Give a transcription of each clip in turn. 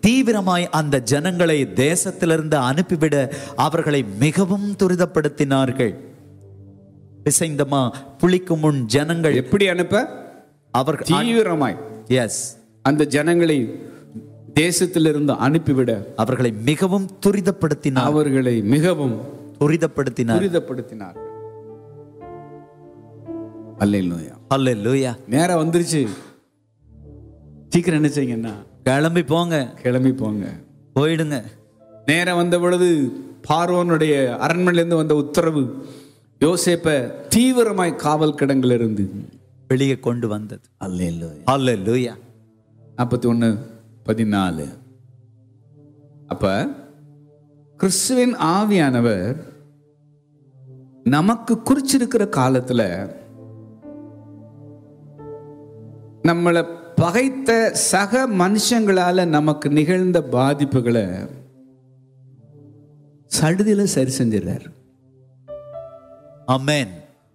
தீவிரமாய் அந்த ஜனங்களை தேசத்திலிருந்து அனுப்பிவிட அவர்களை மிகவும் துரிதப்படுத்தினார்கள் பிசைந்தமா புளிக்கும் முன் ஜனங்கள் எப்படி அனுப்ப அவர்கள் தீவிரமாய் எஸ் அந்த ஜனங்களை தேசத்திலிருந்து அனுப்பிவிட அவர்களை மிகவும் துரிதப்படுத்தினார் அவர்களை மிகவும் துரிதப்படுத்தினார் துரிதப்படுத்தினார் அல்லேலூயா அல்லேலூயா நேரம் வந்துருச்சு சீக்கிரம் என்ன செய்யுங்கன்னா கிளம்பி போங்க கிளம்பி போங்க போயிடுங்க நேரம் வந்த பொழுது பார்வோனுடைய அரண்மனையிலிருந்து வந்த உத்தரவு யோசேப்ப தீவிரமாய் காவல் கிடங்கில் இருந்து வெளியே கொண்டு வந்தது அல்லேலூயா அல்லேலூயா நாற்பத்தி ஒன்று பதினாலு அப்ப கிறிஸ்துவின் ஆவியானவர் நமக்கு குறிச்சிருக்கிற காலத்துல நம்மளை பகைத்த சக மனுஷங்களால நமக்கு நிகழ்ந்த பாதிப்புகளை சடுதியில சரி செஞ்சிடறாரு அமேன்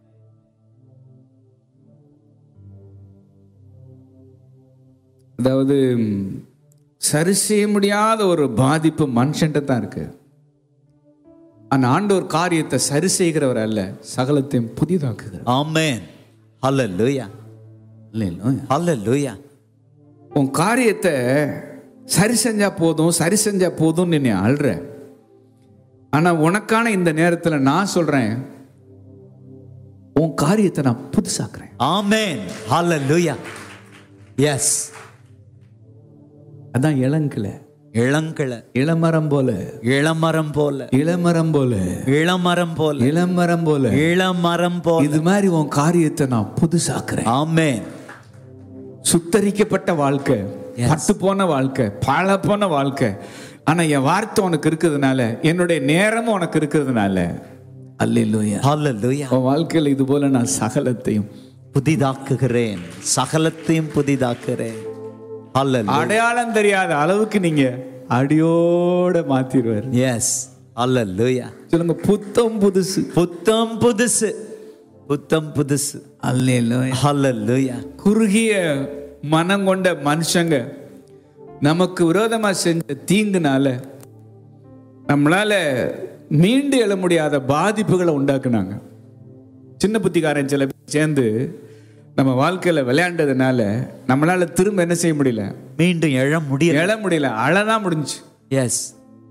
அதாவது ம், சரி செய்ய முடியாத ஒரு பாதிப்பு மனுஷன்ட்ட தான் இருக்கு ஆனா ஆண்டவர் காரியத்தை சரி செய்கிறவர் அல்ல சகலத்தையும் புதிதாக்குகிறார் ஆமென் அல்லேலூயா இல்லைங்களா? அல்லேலூயா உன் காரியத்தை சரி செஞ்சா போதும் சரி செஞ்சா போதும் நீ அழுற ஆனா உனக்கான இந்த நேரத்துல நான் சொல்றேன் உன் காரியத்தை நான் புதுசாக்குறேன் ஆமென் அல்லேலூயா எஸ் அதான் இளங்கிளை இளங்கிள இளமரம் போல இளமரம் போல இளமரம் போல இளமரம் போல இளமரம் போல இளமரம் போல இது மாதிரி உன் காரியத்தை நான் புதுசாக்குறேன் ஆமென் சுத்தரிக்கப்பட்ட வாழ்க்கை பட்டு போன வாழ்க்கை பழ போன வாழ்க்கை ஆனா என் வார்த்தை உனக்கு இருக்கிறதுனால என்னுடைய நேரமும் உனக்கு இருக்கிறதுனால அல்லேலூயா அல்லேலூயா உன் வாழ்க்கையில் இது போல நான் சகலத்தையும் புதிதாக்குகிறேன் சகலத்தையும் புதிதாக்குகிறேன் அல்லேலூயா அடையாளம் தெரியாத அளவுக்கு நீங்க அடியோட மாத்திடுவார் எஸ் அல்லேலூயா சொல்லுங்க புத்தம் புதுசு புத்தம் புதுசு புத்தம் புதுசு அல்லேலூயா அல்லேலூயா குறுகிய மனம் கொண்ட மனுஷங்க நமக்கு விரோதமா செஞ்ச தீங்குனால நம்மளால மீண்டு எழ முடியாத பாதிப்புகளை உண்டாக்குனாங்க சின்ன புத்திக்காரன் சில பேர் சேர்ந்து நம்ம வாழ்க்கையில விளையாண்டதுனால நம்மளால திரும்ப என்ன செய்ய முடியல மீண்டும் எழ முடியல எழ முடியல அழதான் முடிஞ்சு எஸ்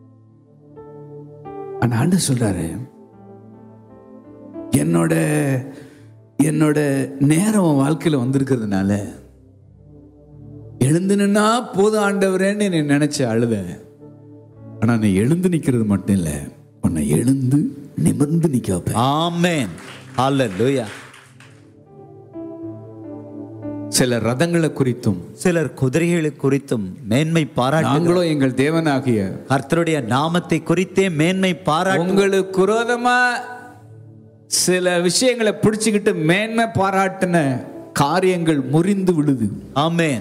ஆனா ஆண்டு சொல்றாரு என்னோட என்னோட நேரம் உன் வாழ்க்கையில வந்திருக்கிறதுனால எழுந்து நின்னா போதும் ஆண்டவரேன்னு நீ நினைச்ச அழுத ஆனா நீ எழுந்து நிக்கிறது மட்டும் இல்ல உன்னை எழுந்து நிமிர்ந்து நிக்க வைப்பேன் ஆமென் அல்லேலூயா சில ரதங்களை குறித்தும் சிலர் குதிரைகளை குறித்தும் மேன்மை பாராட்டு நாங்களும் எங்கள் தேவனாகிய கர்த்தருடைய நாமத்தை குறித்தே மேன்மை பாராட்டு உங்களுக்கு விரோதமா சில விஷயங்களை பிடிச்சுக்கிட்டு மேன்மை பாராட்டின காரியங்கள் முறிந்து விழுது ஆமென்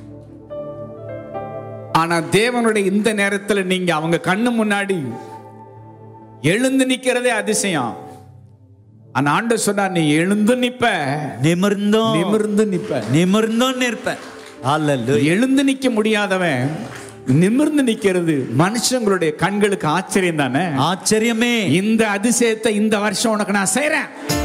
ஆனா தேவனுடைய இந்த நேரத்துல நீங்க அவங்க கண்ணு முன்னாடி எழுந்து நிக்கிறதே அதிசயம் ஆனா ஆண்டு சொன்னா நீ எழுந்து நிப்ப நிமிர்ந்தோம் நிமிர்ந்து நிப்ப நிமிர்ந்தோம் நிற்பேன் அல்லேலூயா எழுந்து நிக்க முடியாதவன் நிமிர்ந்து நிக்கிறது மனுஷங்களுடைய கண்களுக்கு ஆச்சரியம் தானே ஆச்சரியமே இந்த அதிசயத்தை இந்த வருஷம் உனக்கு நான் செய்றேன்